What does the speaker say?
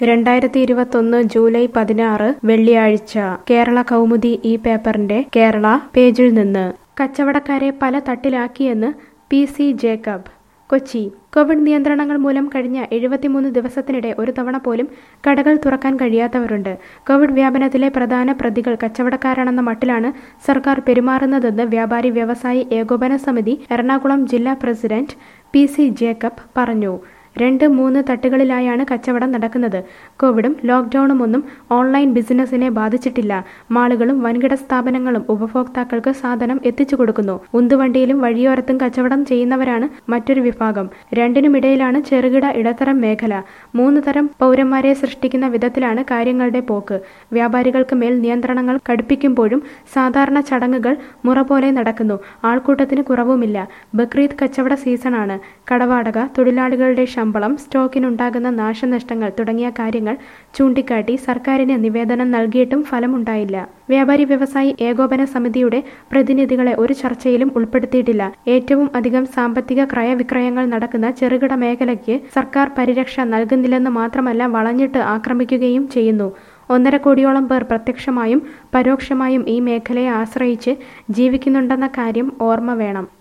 രണ്ടായിരത്തി ഇരുപത്തൊന്ന് ജൂലൈ പതിനാറ് വെള്ളിയാഴ്ച കേരള കൗമുദി ഈ പേപ്പറിന്റെ കേരള പേജിൽ നിന്ന് കച്ചവടക്കാരെ പല തട്ടിലാക്കിയെന്ന് P C Jacob Kochi Covid നിയന്ത്രണങ്ങൾ മൂലം കഴിഞ്ഞ എഴുപത്തിമൂന്ന് ദിവസത്തിനിടെ ഒരു തവണ പോലും കടകൾ തുറക്കാൻ കഴിയാത്തവരുണ്ട് കോവിഡ് വ്യാപനത്തിലെ പ്രധാന പ്രതികൾ കച്ചവടക്കാരാണെന്ന മട്ടിലാണ് സർക്കാർ പെരുമാറുന്നതെന്ന് വ്യാപാരി വ്യവസായി ഏകോപന സമിതി എറണാകുളം ജില്ലാ പ്രസിഡന്റ് പി സി ജേക്കബ് പറഞ്ഞു രണ്ട് മൂന്ന് തട്ടുകളിലായാണ് കച്ചവടം നടക്കുന്നത് കോവിഡും ലോക്ക്ഡൌണും ഒന്നും ഓൺലൈൻ ബിസിനസിനെ ബാധിച്ചിട്ടില്ല മാളുകളും വൻകിട സ്ഥാപനങ്ങളും ഉപഭോക്താക്കൾക്ക് സാധനം എത്തിച്ചു കൊടുക്കുന്നു ഉന്തുവണ്ടിയിലും വഴിയോരത്തും കച്ചവടം ചെയ്യുന്നവരാണ് മറ്റൊരു വിഭാഗം രണ്ടിനുമിടയിലാണ് ചെറുകിട ഇടത്തരം മേഖല മൂന്ന് തരം പൗരന്മാരെ സൃഷ്ടിക്കുന്ന വിധത്തിലാണ് കാര്യങ്ങളുടെ പോക്ക് വ്യാപാരികൾക്ക് മേൽ നിയന്ത്രണങ്ങൾ കടുപ്പിക്കുമ്പോഴും സാധാരണ ചടങ്ങുകൾ മുറ പോലെ നടക്കുന്നു ആൾക്കൂട്ടത്തിന് കുറവുമില്ല ബക്രീദ് കച്ചവട സീസണാണ് കടവാടക തൊഴിലാളികളുടെ ശമ്പളം സ്റ്റോക്കിനുണ്ടാകുന്ന നാശനഷ്ടങ്ങൾ തുടങ്ങിയ കാര്യങ്ങൾ ചൂണ്ടിക്കാട്ടി സർക്കാരിന് നിവേദനം നൽകിയിട്ടും ഫലമുണ്ടായില്ല വ്യാപാരി വ്യവസായി ഏകോപന സമിതിയുടെ പ്രതിനിധികളെ ഒരു ചർച്ചയിലും ഉൾപ്പെടുത്തിയിട്ടില്ല ഏറ്റവും അധികം സാമ്പത്തിക ക്രയവിക്രയങ്ങൾ നടക്കുന്ന ചെറുകിട മേഖലയ്ക്ക് സർക്കാർ പരിരക്ഷ നൽകുന്നില്ലെന്ന് മാത്രമല്ല വളഞ്ഞിട്ട് ആക്രമിക്കുകയും ചെയ്യുന്നു ഒന്നര കോടിയോളം പേർ പ്രത്യക്ഷമായും പരോക്ഷമായും ഈ മേഖലയെ ആശ്രയിച്ച് ജീവിക്കുന്നുണ്ടെന്ന കാര്യം ഓർമ്മ വേണം